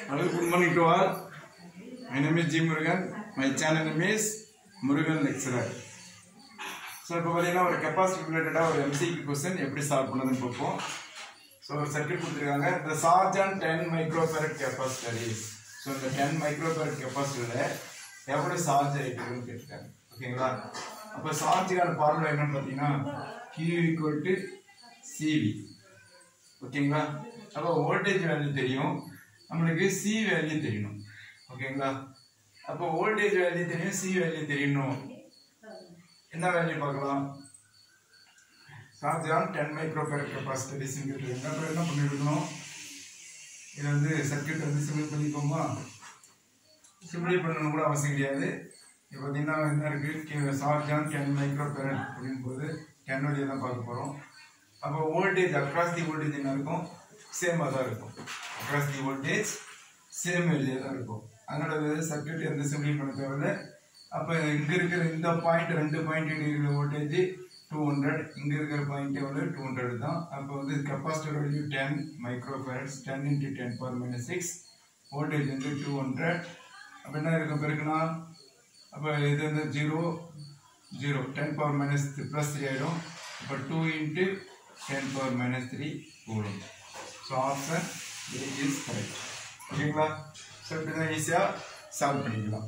Hello, good morning to all. My name is G. Murugan. My channel name is Murugan Lecturer. So இப்போ பார்த்தீங்கன்னா ஒரு capacity ரிலேட்டடாக ஒரு எம்சிக்கு question எப்படி solve பண்ணதுன்னு பார்ப்போம் ஸோ ஒரு சர்க்கியூட் கொடுத்துருக்காங்க இந்த சார்ஜன் டென் மைக்ரோஃபேரட் கெப்பாசிட்டரிஸ் ஸோ இந்த டென் மைக்ரோஃபேரட் கெப்பாசிட்டரில் எவ்வளோ சார்ஜ் ஆகிட்டுருக்குன்னு கேட்டிருக்காங்க ஓகேங்களா அப்போ சார்ஜுக்கான ஃபார்முலா என்னன்னு பார்த்தீங்கன்னா கியூ ஈக்குவல் டு சிவி ஓகேங்களா அப்போ வோல்டேஜ் வேல்யூ தெரியும் நம்மளுக்கு சி வேல்யூ தெரியணும் ஓகேங்களா அப்போ வோல்டேஜ் வேல்யூ தெரியும் சி வேல்யூ தெரியணும் என்ன வேல்யூ பார்க்கலாம் charge on ten microfarad capacity single என்ன என்ன பண்ணிருக்கணும் இது வந்து சர்க்கியூட் வந்து சிம்பிள் பண்ணிக்கோமா சிம்பிள் பண்ணணும் கூட அவசியம் கிடையாது இப்போ பார்த்தீங்கன்னா என்ன இருக்குது சார்ஜ் ஆன் டென் மைக்ரோஃபேரட் அப்படின் போது டென் வழியாக தான் பார்க்க போகிறோம் அப்போ வோல்டேஜ் அக்ராஸ் தி வோல்டேஜ் என்ன இருக்கும் சேமாக தான் இருக்கும் across the voltage same value தான் இருக்கும் அதனோட சர்க்கியூட் எந்த சிம்பிள் பண்ண தேவையில்லை அப்போ இங்கே இருக்கிற இந்த பாயிண்ட் ரெண்டு பாயிண்ட் இருக்கிற வோல்டேஜ் டூ ஹண்ட்ரட் இங்கே இருக்கிற பாயிண்ட் எவ்வளோ டூ ஹண்ட்ரட் தான் அப்போ வந்து capacitor value ten microfarads ten into ten power minus six voltage வந்து டூ ஹண்ட்ரட் அப்போ என்ன இருக்கும் பிறகுனா அப்போ இது வந்து zero zero ten power minus plus three ஆகிடும் அப்போ two into ten power minus three கூடும் so option A is correct ஓகேங்களா ஸோ இப்படி தான் ஈஸியாக சால்வ் பண்ணிக்கலாம்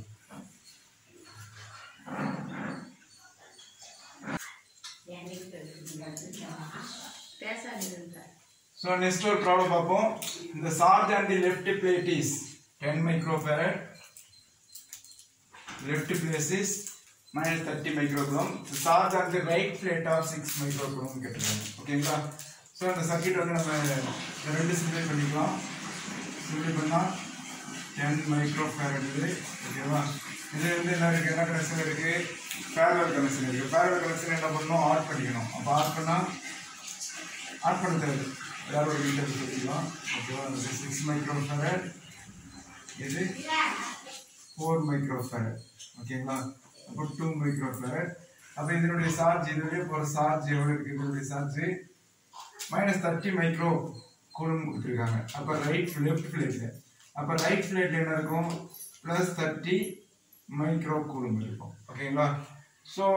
ஸோ நெக்ஸ்ட் ஒரு ப்ராப்ளம் பார்ப்போம் இந்த charge and the left plate is ten microfarad left place is minus 30 microcoulomb. The charge on the right plate of 6 microcoulomb கேட்டிருக்காங்க ஓகேங்களா ஸோ அந்த சர்க்கியூட் வந்து நம்ம இந்த ரெண்டு சிம்பிளை பண்ணிக்கலாம் சிம்பிளை பண்ணால் டென் மைக்ரோ ஃபேரட் இது ஓகேவா இது வந்து என்ன இருக்குது என்ன கனெக்ஷன் இருக்குது பேரலல் கனெக்ஷன் இருக்குது பேரலல் கனெக்ஷன் என்ன பண்ணணும் ஆட் பண்ணிக்கணும் அப்போ ஆட் பண்ணால் ஆட் பண்ண தேவை வேற ஒரு மீட்டர் சொல்லிக்கலாம் ஓகேவா சிக்ஸ் மைக்ரோ ஃபேரட் இது ஃபோர் மைக்ரோ ஃபேரட் ஓகேங்களா அப்போ டூ மைக்ரோ ஃபேரட் அப்போ இதனுடைய சார்ஜ் இதனுடைய ஒரு சார்ஜ் எவ்வளோ இருக்குது இதனுடைய charge minus thirty microcoulomb கொடுத்துருக்காங்க அப்போ ரைட் லெஃப்ட் பிளேட்டில் அப்போ ரைட் பிளேட்டில் என்ன இருக்கும் ப்ளஸ் தேர்ட்டி மைக்ரோ கூலும் இருக்கும் ஓகேங்களா ஸோ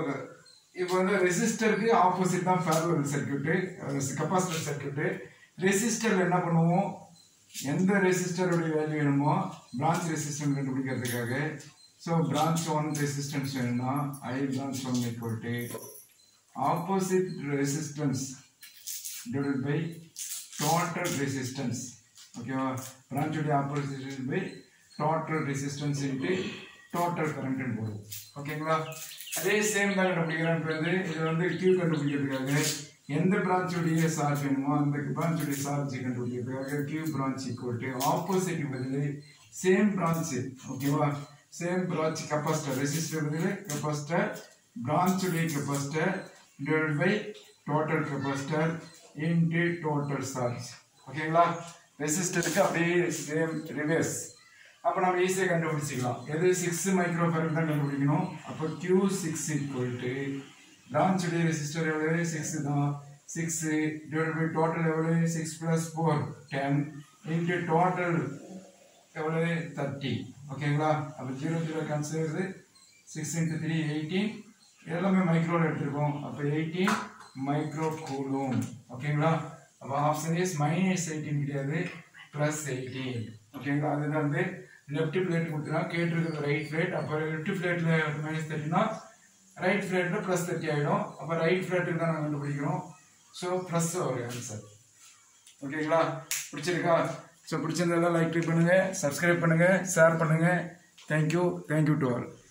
இப்போ வந்து ரெசிஸ்டருக்கு ஆப்போசிட் தான் பேரலல் சர்க்கியூட்டு கெப்பாசிட்டர் சர்க்கியூட்டு ரெசிஸ்டரில் என்ன பண்ணுவோம் எந்த ரெசிஸ்டருடைய வேல்யூ வேணுமோ பிரான்ச் ரெசிஸ்டன்ஸ் கண்டுபிடிக்கிறதுக்காக ஸோ பிரான்ச் ஒன் ரெசிஸ்டன்ஸ் வேணும்னா I branch one equal to opposite resistance divide by total resistance ஓகேவா பிரான்ச்சுடைய opposite by total resistance into total கரண்ட்னு போடுவோம் ஓகேங்களா அதே சேம் தான் கண்டுபிடிக்கிறேன்றது இது வந்து கியூ கண்டுபிடிக்கிறதுக்காக எந்த பிரான்ச்சுடைய சார்ஜ் வேணுமோ அந்த பிரான்ச்சுடைய சார்ஜ் கண்டுபிடிக்கிறதுக்காக Q branch equal to opposite பதில் சேம் பிரான்ச் ஓகேவா சேம் பிரான்ச் கெப்பாசிட்டர் ரெசிஸ்டர் பதில் கெப்பாசிட்டர் பிரான்ச்சுடைய capacitor divide by total capacitor into total charge ஓகேங்களா ரெசிஸ்டருக்கு அப்படியே சேம் ரிவர்ஸ் அப்போ நம்ம ஈஸியாக கண்டுபிடிச்சிக்கலாம் எது சிக்ஸ் மைக்ரோ ஃபேரட் தான் கண்டுபிடிக்கணும் அப்போ கியூ சிக்ஸ் ஈக்குவல் டு பிரான்ச்சுடைய ரெசிஸ்டர் எவ்வளவு சிக்ஸ் தான் சிக்ஸ் டிவைட் பை டோட்டல் எவ்வளவு six plus four ten into total எவ்வளவு தேர்ட்டி ஓகேங்களா அப்போ ஜீரோ ஜீரோ கேன்சல் ஆகுது சிக்ஸ் இன்ட்டு த்ரீ எயிட்டீன் எல்லாமே மைக்ரோவில் எடுத்திருக்கோம் அப்போ எயிட்டீன் மைக்ரோ கூலும் ஓகேங்களா அப்போ ஆப்ஷன் இஸ் மைனஸ் எயிட்டீன் கிடையாது ப்ளஸ் எயிட்டீன் ஓகேங்களா அதுதான் வந்து லெஃப்ட் பிளேட் கொடுத்துனா கேட்டிருக்கிறது ரைட் பிளேட் அப்போ லெஃப்ட் பிளேட்டில் மைனஸ் தேர்ட்டினா ரைட் ஃப்ளேட்டில் ப்ளஸ் தேர்ட்டி ஆகிடும் அப்போ ரைட் ஃப்ளேட்டுக்கு தான் நம்ம கண்டுபிடிக்கிறோம் ஸோ ப்ளஸ் ஒரு ஆன்சர் ஓகேங்களா பிடிச்சிருக்கா ஸோ பிடிச்சிருந்ததெல்லாம் லைக் பண்ணுங்கள் சப்ஸ்கிரைப் பண்ணுங்கள் ஷேர் பண்ணுங்கள் தேங்க்யூ தேங்க்யூ டு ஆல்